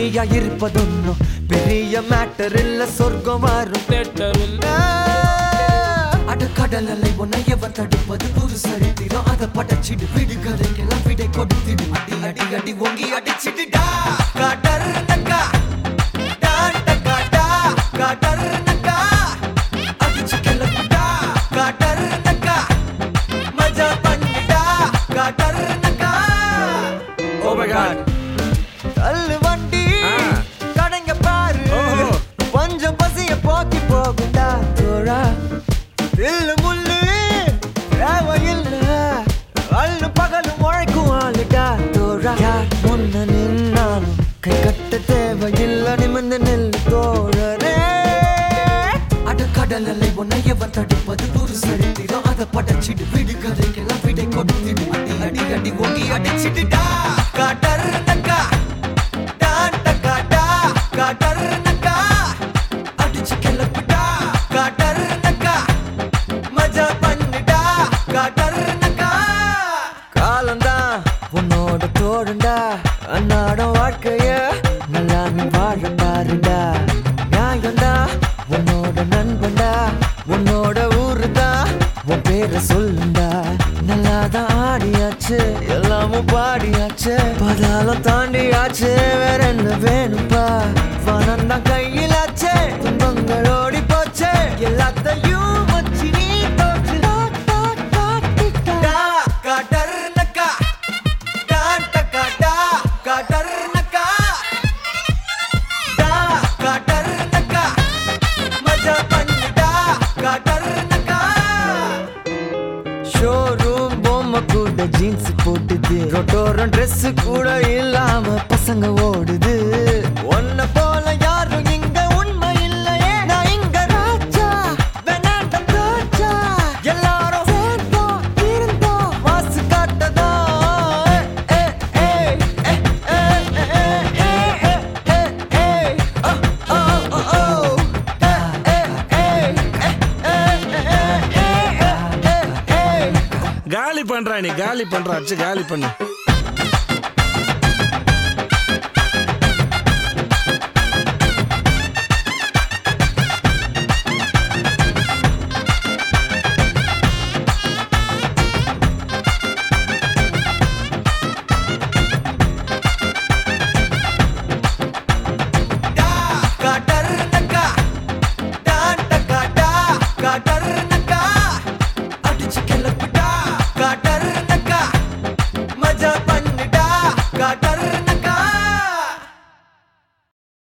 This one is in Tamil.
தனியா இருப்பதொன்னும் பெரிய மேட்டர் இல்ல சொர்க்கம் வரும் அட கடல் அலை உன்னை எவன் தடுப்பது புது சரித்திரம் அதை படைச்சிடு விடு கதைக்கெல்லாம் விடை கொடுத்திடு அடி அடி அடி ஒங்கி அடிச்சிடுடா காட்டர் நக்கா டான் டக்கா டா காட்டர் நக்கா அடிச்சு கிளப்புடா காட்டர் நக்கா மஜா பண்ணுடா காட்டர் நக்கா ஓ மை காட் தள்ளு வண்டி ஆ. கடைங்க பாரு ஓஹோ. கொஞ்சம் பசிய போக்கி போகுண்டா தோழா தில்லு முள்ளு தேவையில்ல அள்ளு பகலும் உழைக்கும் ஆளுடா தோழா யார் முன்ன நின்னாலும் கை கட்ட தேவையில்ல நிமிர்ந்து நெல்லு தோழரே அட கடல் அலை உன்னை எவன் தடுப்பது ஒரு சரித்திரம் அதை படைச்சிடு விடு கதைக்கெல்லாம் விடை கொடுத்திடு அடி அடி அடி ஒங்கி அடிச்சிடுடா காட்டர் நக்கா டான் டக்கா டா காட்டர் நக்கா அடிச்சு கிளப்புடா காட்டர் நக்கா மஜா பண்ணுடா காட்டர் நக்கா காலம்தான் உன்னோட தோழண்டா அன்னாடம் வாழ்க்கைய நல்லா நீ வாழ பாருடா நியாயம்டா உன்னோட நண்பன்டா உன்னோட ஊருடா உன் பேரை சொல்லுண்டா நல்லாதான் ஆடியாச்சு எல்லாமும் பாடியாச்சு பதாலம் தாண்டியாச்சு வேற என்ன வேணும்பா வனம் தான் கையிலாச்சே துன்பங்கள் ஓடி போச்சே எல்லாத்தையும் வச்சு நீ தோற்று டா, காட்டர் நக்கா டான் டக்கா டா, காட்டர் நக்கா டா, காட்டர் நக்கா மஜா பண்ணுடா காட்டர் நக்கா ஷோரூம் பொம்மை கூட ஜீன்ஸ் போட்டுது ரொட்டோரம் Dress கூட இல்லாம பசங்க ஓடுது உன்னை போல யாரும் இங்க உண்மை இல்லையே நான் இங்க ராஜா வேணாண்டம் ராஜா எல்லாரும் சேர்ந்தோம் இருந்தோம் வாசு காட்டதா காலி பண்றா நீ காலி பண்றா அச்சு காலி பண்ணு